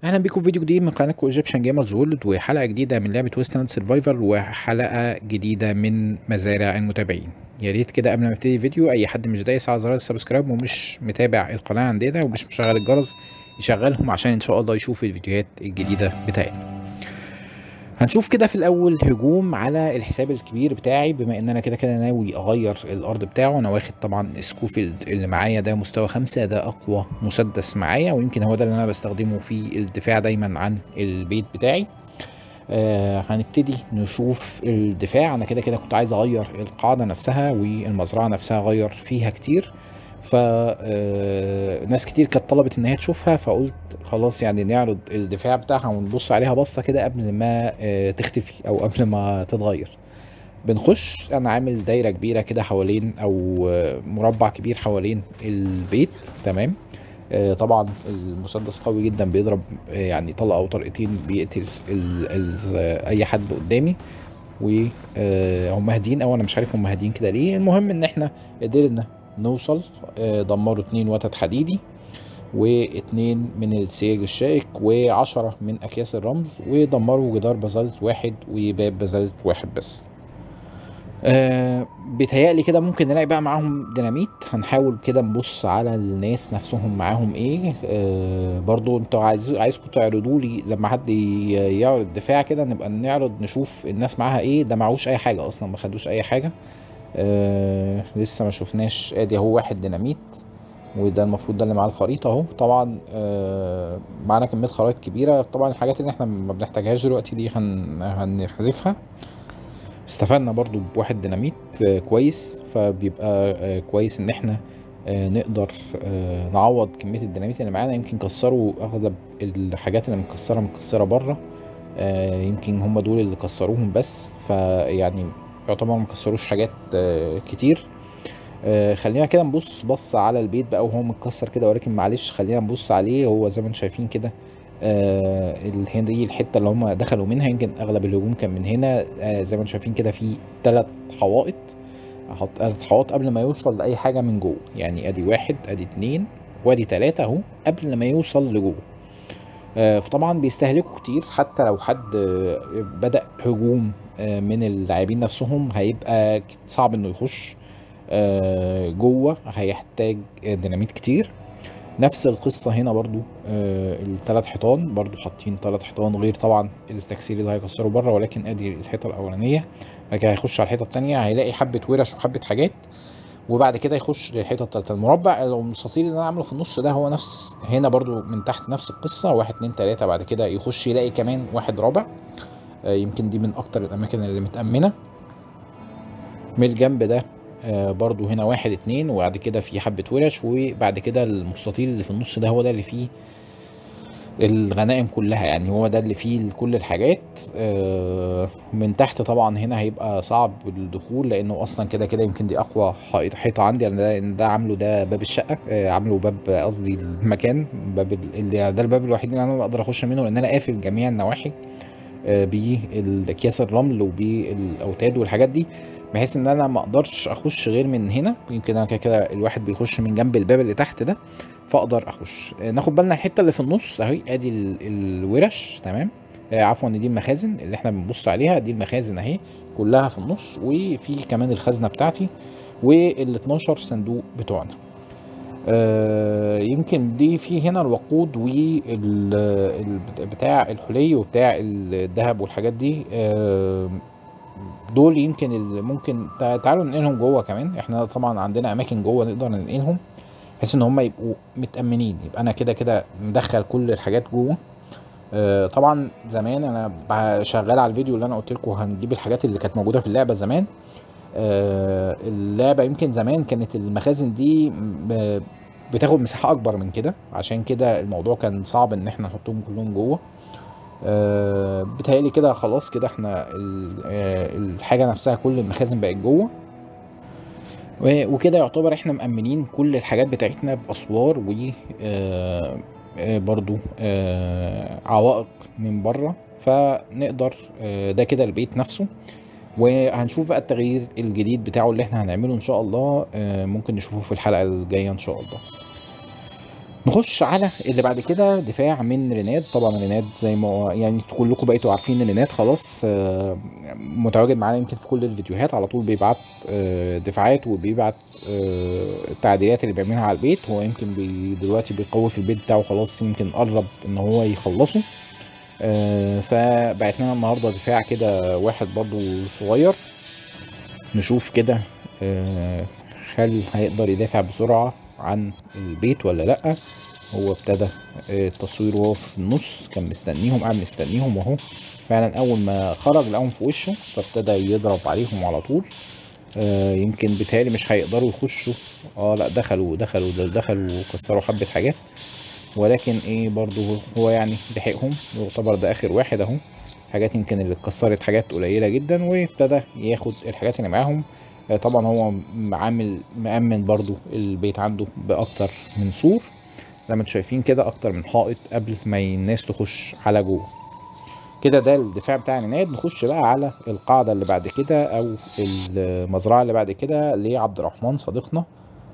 اهلا بيكم في فيديو جديد من قناتكم ايجيبشن جيمرز وورلد وحلقه جديده من لعبه ويستلاند سرفايفر وحلقه جديده من مزارع المتابعين يا ريت كده قبل ما نبتدي الفيديو اي حد مش دايس على زرار السبسكرايب ومش متابع القناه عندنا ومش مشغل الجرس يشغلهم عشان ان شاء الله يشوف الفيديوهات الجديده بتاعتنا هنشوف كده في الاول هجوم على الحساب الكبير بتاعي بما ان انا كده كده ناوي اغير الارض بتاعه انا واخد طبعا سكوفيلد اللي معايا ده مستوى خمسة ده اقوى مسدس معايا ويمكن هو ده اللي انا بستخدمه في الدفاع دايما عن البيت بتاعي آه هنبتدي نشوف الدفاع انا كده كده كنت عايز اغير القاعده نفسها والمزرعه نفسها اغير فيها كتير ف آه، ناس كتير كانت طلبت ان هي تشوفها فقلت خلاص يعني نعرض الدفاع بتاعها ونبص عليها بصه كده قبل ما آه، تختفي او قبل ما تتغير بنخش انا عامل دايره كبيره كده حوالين او آه، مربع كبير حوالين البيت تمام آه، طبعا المسدس قوي جدا بيضرب آه، يعني طلقه او طلقتين بيقتل ال ال آه، اي حد قدامي وهم هادين او انا مش عارف هم هادين كده ليه المهم ان احنا قدرنا نوصل آه، دمروا اتنين وتد حديدي واتنين من السياج الشائك وعشرة من اكياس الرمل ودمروا جدار بازلت واحد وباب بازلت واحد بس آه بيتهيألي كده ممكن نلاقي بقى معاهم ديناميت هنحاول كده نبص على الناس نفسهم معاهم ايه آه برضو انتوا عايز عايزكم تعرضوا لي لما حد ي- يعرض دفاع كده نبقى نعرض نشوف الناس معاها ايه ده معهوش اي حاجة اصلا ما خدوش اي حاجة آه لسه ما شفناش ادي اهو واحد ديناميت وده المفروض ده اللي معاه الخريطة اهو طبعا آه معانا كمية خرائط كبيرة طبعا الحاجات اللي احنا ما بنحتاجهاش دلوقتي دي هن هنحذفها استفدنا برضو بواحد ديناميت آه، كويس فبيبقى آه، كويس ان احنا آه، نقدر آه، نعوض كمية الديناميت اللي معانا يمكن كسروا اغلب الحاجات اللي متكسرة متكسرة بره آه، يمكن هم دول اللي كسروهم بس فيعني يعتبر ما كسروش حاجات آه، كتير آه، خلينا كده نبص بص على البيت بقى وهو متكسر كده ولكن معلش خلينا نبص عليه هو زي ما انتم شايفين كده آه الهند دي الحته اللي هم دخلوا منها يمكن اغلب الهجوم كان من هنا آه زي ما انتم شايفين كده في ثلاث حوائط احط ثلاث حوائط قبل ما يوصل لاي حاجه من جوه يعني ادي واحد ادي اتنين وادي تلاته اهو قبل ما يوصل لجوه آه فطبعا بيستهلكوا كتير حتى لو حد آه بدأ هجوم آه من اللاعبين نفسهم هيبقى صعب انه يخش آه جوه هيحتاج ديناميت كتير نفس القصة هنا برضو آه الثلاث حيطان برضو حاطين ثلاث حيطان غير طبعا التكسير اللي هيكسروا بره ولكن ادي الحيطة الأولانية بعد كده هيخش على الحيطة التانية هيلاقي حبة ورش وحبة حاجات وبعد كده يخش للحيطة التالتة المربع أو المستطيل اللي أنا عامله في النص ده هو نفس هنا برضو من تحت نفس القصة واحد اتنين تلاتة بعد كده يخش يلاقي كمان واحد رابع آه يمكن دي من أكتر الأماكن اللي متأمنة من الجنب ده آه، برضو هنا واحد اتنين وبعد كده في حبة ورش وبعد كده المستطيل اللي في النص ده هو ده اللي فيه الغنائم كلها يعني هو ده اللي فيه كل الحاجات آه، من تحت طبعا هنا هيبقى صعب الدخول لانه اصلا كده كده يمكن دي اقوى حائط- حيطه عندي انا ده, ده عامله ده باب الشقه آه، عامله باب قصدي المكان باب ال- اللي ده الباب الوحيد اللي انا اقدر اخش منه لان انا قافل جميع النواحي آه، بالاكياس الرمل وبالاوتاد والحاجات دي بحيث ان انا ما اقدرش اخش غير من هنا يمكن انا كده كده الواحد بيخش من جنب الباب اللي تحت ده فاقدر اخش آه، ناخد بالنا الحته اللي في النص اهي ادي ال- الورش تمام آه، عفوا دي المخازن اللي احنا بنبص عليها دي المخازن اهي كلها في النص وفي كمان الخزنه بتاعتي وال 12 صندوق بتوعنا آه، يمكن دي في هنا الوقود وال بتاع الحلي وبتاع الذهب والحاجات دي آه، دول يمكن اللي ممكن تع- تعالوا ننقلهم جوه كمان احنا طبعا عندنا اماكن جوه نقدر ننقلهم بحيث ان هم يبقوا متامنين يبقى انا كده كده مدخل كل الحاجات جوه آه، طبعا زمان انا ب- شغال على الفيديو اللي انا قلت لكم هنجيب الحاجات اللي كانت موجوده في اللعبه زمان آه، اللعبه يمكن زمان كانت المخازن دي ب- بتاخد مساحه اكبر من كده عشان كده الموضوع كان صعب ان احنا نحطهم كلهم جوه آه، بيتهيألي كده خلاص كده احنا ال- آه، الحاجه نفسها كل المخازن بقت جوه و- وكده يعتبر احنا مأمنين كل الحاجات بتاعتنا بأسوار و آه، آه، برضو آه، عوائق من بره فنقدر آه، ده كده البيت نفسه وهنشوف بقى التغيير الجديد بتاعه اللي احنا هنعمله ان شاء الله آه، ممكن نشوفه في الحلقة الجاية ان شاء الله نخش على اللي بعد كده دفاع من ريناد طبعا ريناد زي ما يعني كلكم بقيتوا عارفين ان ريناد خلاص آه، متواجد معانا يمكن في كل الفيديوهات على طول بيبعت آه، دفاعات وبيبعت آه، التعديلات اللي بيعملها على البيت هو يمكن بي دلوقتي بيقوي في البيت بتاعه خلاص يمكن قرب ان هو يخلصه آه، فبعت لنا النهارده دفاع كده واحد برضو صغير نشوف كده آه، هل هيقدر يدافع بسرعة عن البيت ولا لأ هو ابتدى آه، التصوير وهو في النص كان مستنيهم قاعد مستنيهم اهو فعلا اول ما خرج لقاهم في وشه فابتدى يضرب عليهم على طول آه، يمكن بيتهيألي مش هيقدروا يخشوا اه لا دخلوا دخلوا دخلوا وكسروا حبة حاجات ولكن ايه برضو هو يعني لحقهم يعتبر ده اخر واحد اهو حاجات يمكن اللي اتكسرت حاجات قليله جدا وابتدى ياخد الحاجات اللي معاهم آه، طبعا هو عامل مأمن برضو البيت عنده باكتر من سور زي ما انتم شايفين كده اكتر من حائط قبل ما الناس تخش على جوه كده ده الدفاع بتاع العناد نخش بقى على القاعدة اللي بعد كده أو المزرعة اللي بعد كده لعبد الرحمن صديقنا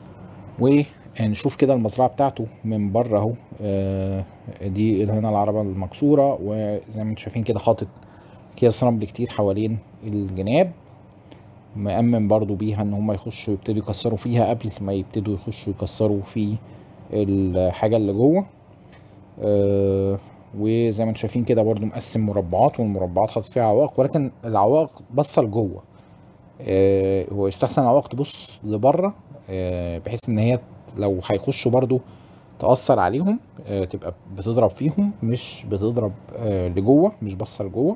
ونشوف كده المزرعة بتاعته من بره اهو آه، دي هنا العربة المكسورة وزي ما انتم شايفين كده حاطط اكياس رمل كتير حوالين الجناب مأمن برضو بيها ان هم يخشوا يبتدوا يكسروا فيها قبل ما يبتدوا يخشوا يكسروا في الحاجة اللي جوه آه، وزي ما انتم شايفين كده برضو مقسم مربعات والمربعات حاطط فيها عوائق ولكن العوائق باصه لجوه آه، هو يستحسن العوائق تبص لبره آه، بحيث ان هي لو هيخشوا برضو تأثر عليهم آه، تبقى بتضرب فيهم مش بتضرب آه، لجوه مش باصه لجوه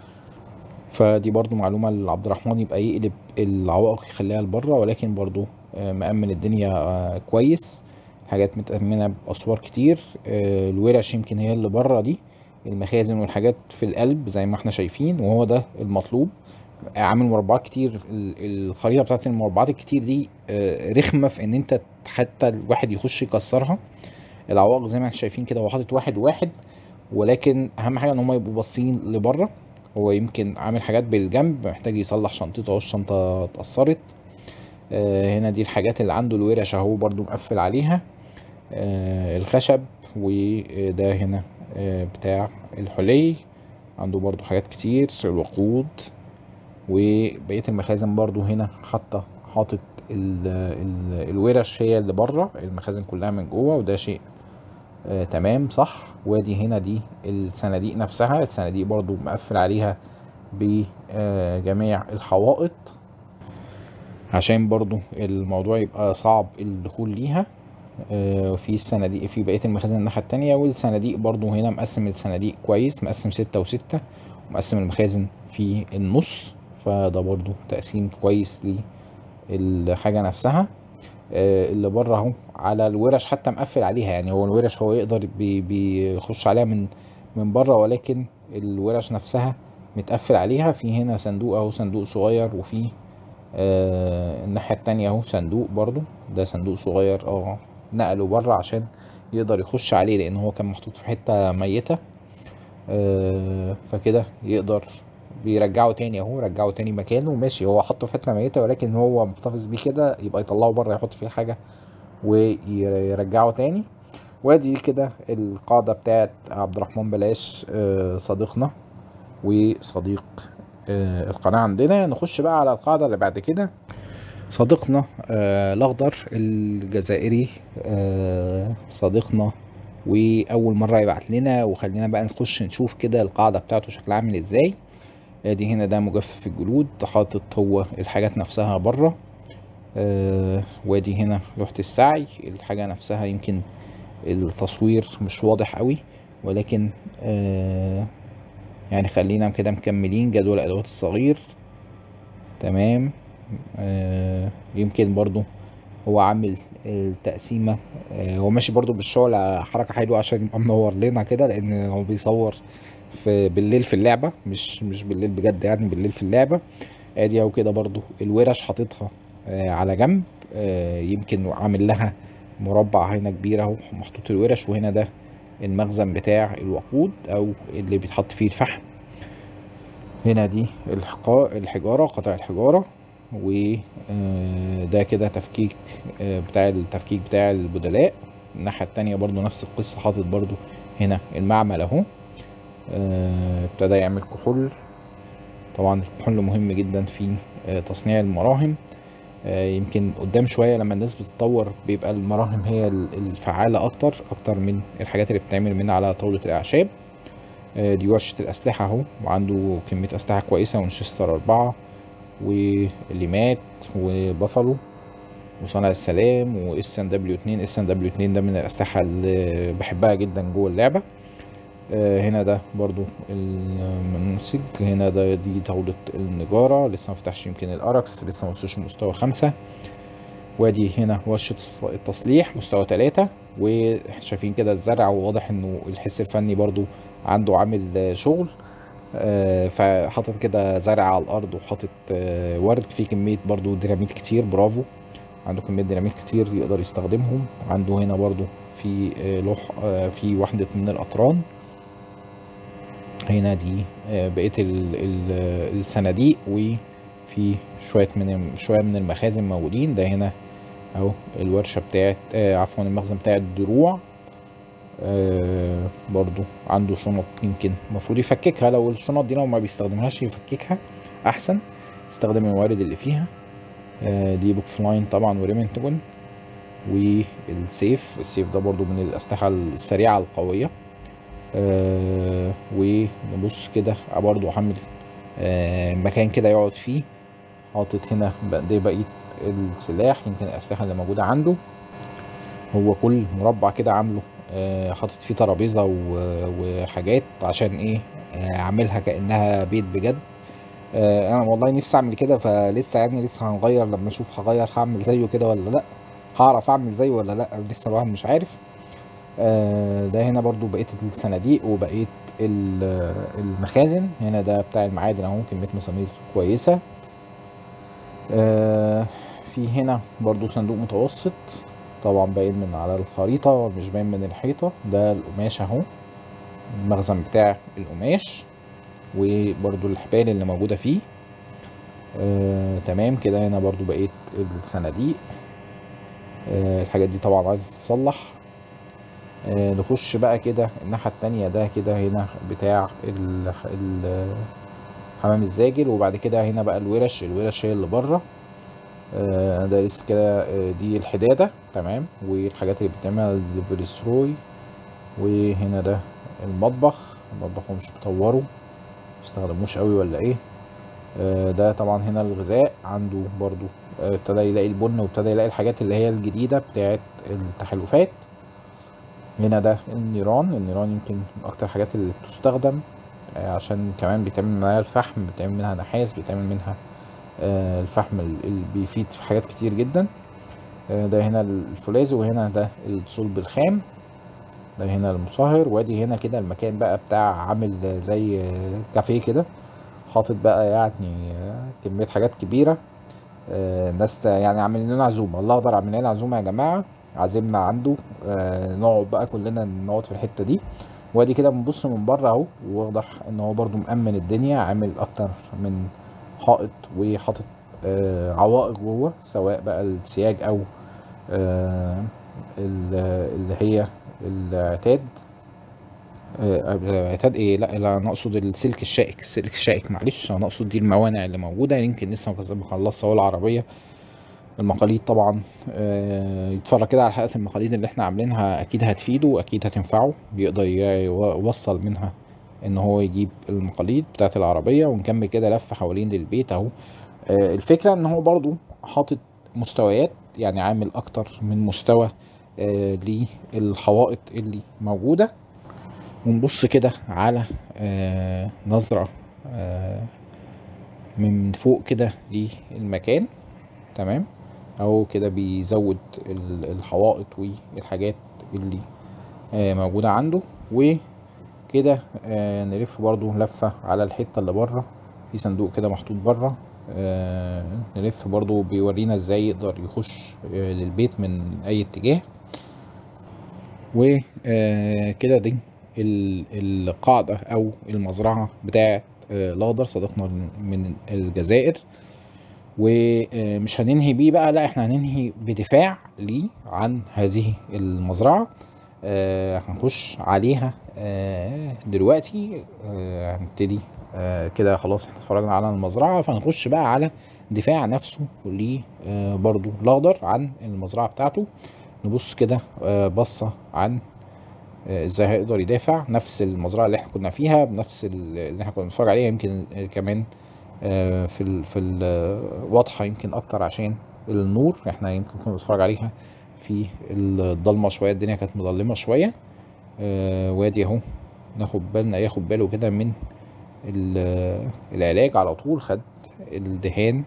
فدي برضو معلومة لعبد الرحمن يبقى يقلب العوائق يخليها لبره ولكن برضو آه، مأمن الدنيا آه، كويس حاجات متأمنة بأسوار كتير آه، الورش يمكن هي اللي بره دي المخازن والحاجات في القلب زي ما احنا شايفين وهو ده المطلوب عامل مربعات كتير ال- الخريطة بتاعت المربعات الكتير دي آه، رخمة في ان انت حتى الواحد يخش يكسرها العوائق زي ما احنا شايفين كده هو حاطط واحد واحد ولكن اهم حاجة ان هم يبقوا باصين لبره هو يمكن عامل حاجات بالجنب محتاج يصلح شنطته اهو الشنطة اتأثرت آه، هنا دي الحاجات اللي عنده الورش اهو برضو مقفل عليها آه، الخشب وده هنا آه، بتاع الحلي عنده برضو حاجات كتير الوقود وبقية المخازن برضو هنا حاطة حاطط ال- ال- الورش هي اللي بره المخازن كلها من جوه وده شيء آه تمام صح وادي هنا دي الصناديق نفسها الصناديق برضو مقفل عليها بجميع الحوائط عشان برضو الموضوع يبقى صعب الدخول ليها آه، في الصناديق في بقية المخازن الناحية التانية والصناديق برضو هنا مقسم الصناديق كويس مقسم ستة وستة ومقسم المخازن في النص فده برضو تقسيم كويس للحاجة نفسها آه، اللي بره اهو على الورش حتى مقفل عليها يعني هو الورش هو يقدر بي- بيخش عليها من من بره ولكن الورش نفسها متقفل عليها في هنا صندوق اهو صندوق صغير وفي آه الناحية التانية اهو صندوق برضو ده صندوق صغير اه نقله بره عشان يقدر يخش عليه لان هو كان محطوط في حتة ميتة آه فكده يقدر بيرجعه تاني اهو رجعه تاني مكانه ماشي هو حطه في حتة ميتة ولكن هو محتفظ بيه كده يبقى يطلعه بره يحط فيه حاجة ويرجعه تاني وادي كده القاعدة بتاعت عبد الرحمن بلاش آه صديقنا وصديق آه القناة عندنا نخش بقى على القاعدة اللي بعد كده صديقنا آه الأخضر الجزائري آه صديقنا وأول مرة يبعت لنا وخلينا بقى نخش نشوف كده القاعدة بتاعته شكلها عامل ازاي ادي هنا ده مجفف الجلود حاطط هو الحاجات نفسها بره آه وادي هنا لوحة السعي الحاجة نفسها يمكن التصوير مش واضح قوي ولكن آه يعني خلينا كده مكملين جدول الادوات الصغير تمام آه يمكن برضو هو عامل التقسيمة آه هو ماشي برضو بالشعلة حركة حلوة عشان يبقى منور لنا كده لأن هو بيصور في بالليل في اللعبة مش مش بالليل بجد يعني بالليل في اللعبة ادي اهو كده برضو الورش حاططها آه على جنب آه يمكن عامل لها مربع هنا كبير اهو محطوط الورش وهنا ده المخزن بتاع الوقود او اللي بيتحط فيه الفحم هنا دي الحقا الحجارة قطع الحجارة وده كده تفكيك آه، بتاع التفكيك بتاع البدلاء الناحيه التانية برضو نفس القصه حاطط برضو هنا المعمل اهو آه، ابتدى يعمل كحول طبعا الكحول مهم جدا في آه، تصنيع المراهم آه، يمكن قدام شويه لما الناس بتتطور بيبقى المراهم هي ال- الفعاله اكتر اكتر من الحاجات اللي بتتعمل منها على طاوله الاعشاب آه، دي ورشه الاسلحه اهو وعنده كميه اسلحه كويسه وينشستر أربعة وليمات وبافالو وصانع السلام واس ان دبليو 2 اس ان دبليو 2 ده من الاسلحه اللي بحبها جدا جوه اللعبه آه، هنا ده برضو المنسج هنا ده دي طاولة النجارة لسه ما فتحش يمكن الأركس لسه ما وصلش مستوى خمسة وادي هنا ورشة الص- التصليح مستوى تلاتة وشايفين كده الزرع وواضح انه الحس الفني برضو عنده عامل آه، شغل آه، فحاطط كده زرع على الأرض وحاطط آه، ورد فيه كمية برضو ديناميت كتير برافو عنده كمية ديناميت كتير يقدر يستخدمهم عنده هنا برضو في آه، لوح آه، في وحدة من الأطران هنا دي آه، بقية ال- ال- الصناديق وفي شوية من شوية من المخازن موجودين ده هنا اهو الورشة بتاعت آه عفوا المخزن بتاع الدروع آه برضو عنده شنط يمكن المفروض يفككها لو الشنط دي لو ما بيستخدمهاش يفككها احسن يستخدم الموارد اللي فيها آه دي بوك فلاين طبعا وريمنتجون والسيف السيف ده برضو من الاسلحة السريعة القوية آه ونبص كده برضو عامل آه مكان كده يقعد فيه حاطط هنا بق- دي بقية السلاح يمكن الأسلحة اللي موجودة عنده هو كل مربع كده عامله آه حاطط فيه ترابيزة و- وحاجات عشان ايه آه عاملها كأنها بيت بجد آه انا والله نفسي اعمل كده فلسه يعني لسه هنغير لما اشوف هغير هعمل زيه كده ولا لا هعرف اعمل زيه ولا لا لسه الواحد مش عارف آه، ده هنا برضو بقية الصناديق وبقية ال- المخازن هنا ده بتاع المعادن اهو كمية مسامير كويسة آه، في هنا برضو صندوق متوسط طبعا باين من على الخريطة مش باين من الحيطة ده القماش اهو المخزن بتاع القماش وبرضو الحبال اللي موجودة فيه آه، تمام كده هنا برضو بقية الصناديق آه، الحاجات دي طبعا عايز تتصلح آه، نخش بقى كده الناحية التانية ده كده هنا بتاع ال- ال- حمام الزاجل وبعد كده هنا بقى الورش الورش هي اللي بره آه، ده لسه كده آه، دي الحدادة تمام والحاجات اللي بتعملها الفيريسروي وهنا ده المطبخ المطبخ هو مش مطوره مستخدموش قوي ولا ايه آه، ده طبعا هنا الغذاء عنده برضو آه، ابتدى يلاقي البن وابتدى يلاقي الحاجات اللي هي الجديدة بتاعت التحالفات هنا ده النيران النيران يمكن من اكتر الحاجات اللي بتستخدم آه، عشان كمان بيتعمل منها الفحم بيتعمل منها نحاس بيتعمل منها آه، الفحم ال- اللي بيفيد في حاجات كتير جدا آه، ده هنا الفولاذ وهنا ده الصلب الخام ده هنا المصهر وادي هنا كده المكان بقى بتاع عامل زي آه، كافيه كده حاطط بقى يعني آه، كمية حاجات كبيرة آه، الناس ت- يعني عاملين لنا عزومة الله اقدر اعمل لنا عزومة يا جماعة عازمنا عنده آه، نقعد بقى كلنا نقعد في الحتة دي وادي كده بنبص من بره اهو وواضح ان هو برضو مأمن الدنيا عامل اكتر من حائط وحاطط آه، عوائق جوه سواء بقى السياج او آه، ال- اللي هي العتاد آه، عتاد ايه لا لا انا اقصد السلك الشائك السلك الشائك معلش انا اقصد دي الموانع اللي موجوده يمكن لسه مخلصها هو العربيه المقاليد طبعا آه، يتفرج كده على حلقات المقاليد اللي احنا عاملينها اكيد هتفيده واكيد هتنفعه يقدر ي- يوصل منها ان هو يجيب المقاليد بتاعت العربيه ونكمل كده لف حوالين البيت اهو آه، الفكره ان هو برضو حاطط مستويات يعني عامل اكتر من مستوى آه، للحوائط اللي موجوده ونبص كده على آه، نظرة آه، من فوق كده للمكان تمام او كده بيزود ال- الحوائط والحاجات اللي آه، موجودة عنده وكده آه، نلف برضو لفة على الحتة اللي بره في صندوق كده محطوط بره آه، نلف برضو بيورينا ازاي يقدر يخش آه، للبيت من اي اتجاه وكده دي ال- القاعدة أو المزرعة بتاعة آه، الأخضر صديقنا من الجزائر ومش هننهي بيه بقى لا احنا هننهي بدفاع ليه عن هذه المزرعة آه، هنخش عليها آه، دلوقتي آه، هنبتدي آه، كده خلاص احنا اتفرجنا على المزرعة فهنخش بقى على دفاع نفسه ليه آه، برضو الاخضر عن المزرعة بتاعته نبص كده آه، بصة عن آه، ازاي هيقدر يدافع نفس المزرعة اللي احنا كنا فيها بنفس ال- اللي احنا كنا بنتفرج عليها يمكن آه، كمان آه، في ال في ال آه، واضحة يمكن اكتر عشان النور احنا يمكن كنا بنتفرج عليها في الضلمة شوية الدنيا كانت مظلمة شوية آه، وادي اهو ناخد بالنا ياخد باله كده من ال- العلاج على طول خد الدهان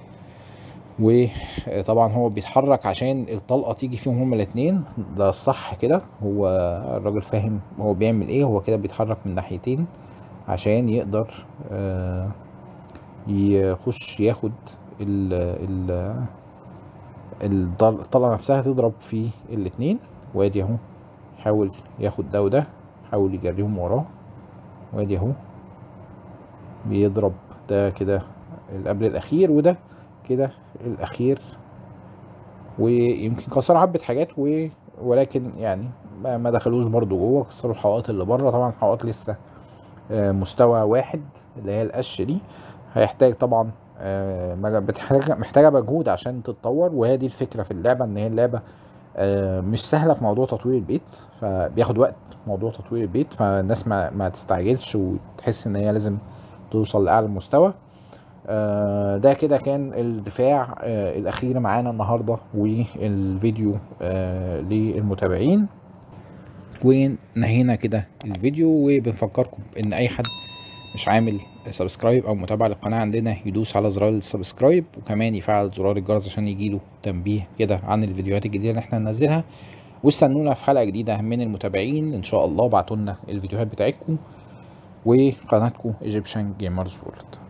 وطبعا هو بيتحرك عشان الطلقة تيجي فيهم هما الاتنين ده الصح كده هو الراجل فاهم هو بيعمل ايه هو كده بيتحرك من ناحيتين عشان يقدر آه، يخش ياخد ال ال الضل- الطلقة نفسها تضرب في الاتنين وادي اهو حاول ياخد ده وده حاول يجريهم وراه وادي اهو بيضرب ده كده اللي قبل الاخير وده كده الاخير ويمكن كسروا حبة حاجات و... ولكن يعني ما, ما دخلوش برضو جوه كسروا الحوائط اللي بره طبعا الحوائط لسه آه، مستوى واحد اللي هي القش دي هيحتاج طبعا آه، مج- بتحتاج محتاجة مجهود عشان تتطور وهي دي الفكرة في اللعبة ان هي اللعبة آه، مش سهلة في موضوع تطوير البيت فبياخد وقت موضوع تطوير البيت فالناس ما, ما تستعجلش وتحس ان هي لازم توصل لأعلى مستوى آه، ده كده كان الدفاع آه، الأخير معانا النهاردة والفيديو آه، للمتابعين ونهينا كده الفيديو وبنفكركم ان اي حد مش عامل سبسكرايب او متابع للقناة عندنا يدوس على زرار السبسكرايب وكمان يفعل زرار الجرس عشان يجيله تنبيه كده عن الفيديوهات الجديدة اللي احنا هننزلها واستنونا في حلقة جديدة من المتابعين ان شاء الله ابعتوا لنا الفيديوهات بتاعتكم وقناتكم ايجيبشن جيمرز وورلد